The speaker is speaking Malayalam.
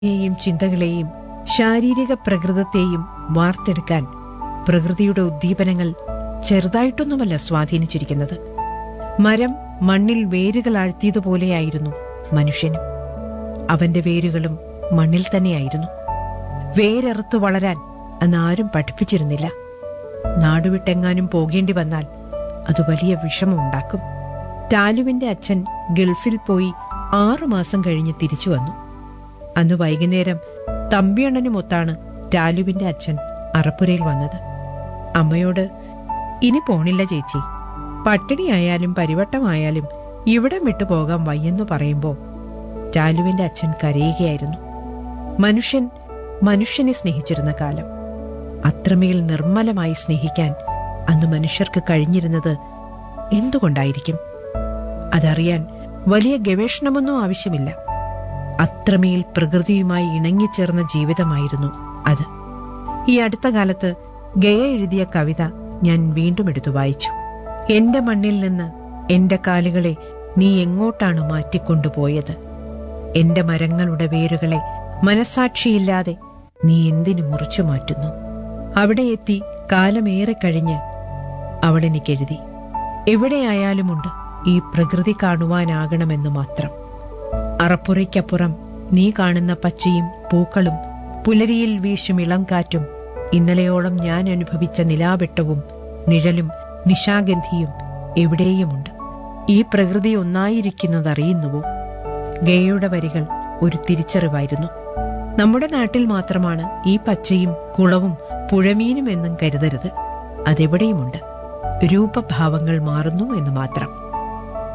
യെയും ചിന്തകളെയും ശാരീരിക പ്രകൃതത്തെയും വാർത്തെടുക്കാൻ പ്രകൃതിയുടെ ഉദ്ദീപനങ്ങൾ ചെറുതായിട്ടൊന്നുമല്ല സ്വാധീനിച്ചിരിക്കുന്നത് മരം മണ്ണിൽ വേരുകൾ ആഴ്ത്തിയതുപോലെയായിരുന്നു മനുഷ്യനും അവന്റെ വേരുകളും മണ്ണിൽ തന്നെയായിരുന്നു വേരറുത്തു വളരാൻ അന്ന് ആരും പഠിപ്പിച്ചിരുന്നില്ല നാടുവിട്ടെങ്ങാനും പോകേണ്ടി വന്നാൽ അത് വലിയ വിഷമമുണ്ടാക്കും ടാലുവിന്റെ അച്ഛൻ ഗൾഫിൽ പോയി ആറു മാസം കഴിഞ്ഞ് തിരിച്ചു വന്നു അന്ന് വൈകുന്നേരം തമ്പിയണ്ണനുമൊത്താണ് ടാലുവിന്റെ അച്ഛൻ അറപ്പുരയിൽ വന്നത് അമ്മയോട് ഇനി പോണില്ല ചേച്ചി പട്ടിണിയായാലും പരിവട്ടമായാലും ഇവിടം വിട്ടു പോകാൻ വയ്യെന്നു പറയുമ്പോ ടാലുവിന്റെ അച്ഛൻ കരയുകയായിരുന്നു മനുഷ്യൻ മനുഷ്യനെ സ്നേഹിച്ചിരുന്ന കാലം അത്രമേൽ നിർമ്മലമായി സ്നേഹിക്കാൻ അന്ന് മനുഷ്യർക്ക് കഴിഞ്ഞിരുന്നത് എന്തുകൊണ്ടായിരിക്കും അതറിയാൻ വലിയ ഗവേഷണമൊന്നും ആവശ്യമില്ല അത്രമേൽ പ്രകൃതിയുമായി ഇണങ്ങിച്ചേർന്ന ജീവിതമായിരുന്നു അത് ഈ അടുത്ത കാലത്ത് ഗയ എഴുതിയ കവിത ഞാൻ വീണ്ടും എടുത്തു വായിച്ചു എന്റെ മണ്ണിൽ നിന്ന് എന്റെ കാലുകളെ നീ എങ്ങോട്ടാണ് മാറ്റിക്കൊണ്ടുപോയത് എന്റെ മരങ്ങളുടെ വേരുകളെ മനസാക്ഷിയില്ലാതെ നീ എന്തിനു മുറിച്ചു മാറ്റുന്നു അവിടെ എത്തി കാലമേറെ കഴിഞ്ഞ് അവളെനിക്കെഴുതി എവിടെയായാലുമുണ്ട് ഈ പ്രകൃതി കാണുവാനാകണമെന്ന് മാത്രം അറപ്പുറയ്ക്കപ്പുറം നീ കാണുന്ന പച്ചയും പൂക്കളും പുലരിയിൽ വീശും ഇളം കാറ്റും ഇന്നലെയോളം ഞാൻ അനുഭവിച്ച നിലാവെട്ടവും നിഴലും നിശാഗന്ധിയും എവിടെയുമുണ്ട് ഈ പ്രകൃതി ഒന്നായിരിക്കുന്നതറിയുന്നുവോ ഗയയുടെ വരികൾ ഒരു തിരിച്ചറിവായിരുന്നു നമ്മുടെ നാട്ടിൽ മാത്രമാണ് ഈ പച്ചയും കുളവും പുഴമീനും എന്നും കരുതരുത് അതെവിടെയുമുണ്ട് രൂപഭാവങ്ങൾ മാറുന്നു എന്ന് മാത്രം